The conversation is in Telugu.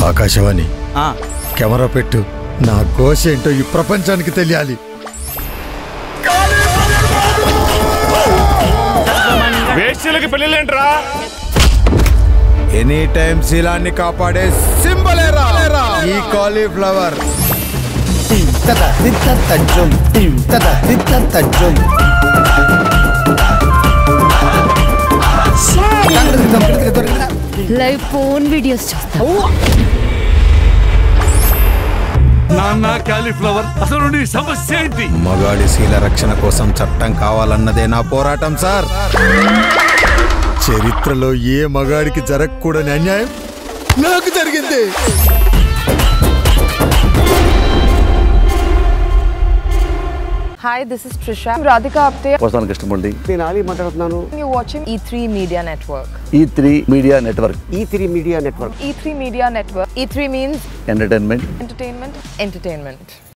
ఆకాశవాణి ఆ, కెమెరా పెట్టు నా ఘోష ఏంటో ఈ ప్రపంచానికి తెలియాలి వేశ్యలకి పెళ్ళిలేంట్రా ఎనీ టైం శీలాన్ని కాపాడే సింబల్ ఈ కాలీఫ్లవర్ తద తిత్త తజ్జుం తద తిత్త తజ్జుం లైవ్ ఫోన్ వీడియోస్ చూస్తా నాన్న కాలీఫ్లవర్ అసలు నీ సమస్య ఏంటి మగాడి శీల రక్షణ కోసం చట్టం కావాలన్నదే నా పోరాటం సార్ చరిత్రలో ఏ మగాడికి జరగకూడని అన్యాయం నాకు జరిగింది Hi, this is Trisha. I'm Radhika Apte. వస్తాను కృష్ణమూర్తి నేను ఆలీ మాట్లాడుతున్నాను You're watching E3 Media Network. E three media network E three media network E3 Media Network. E3 means entertainment entertainment, entertainment.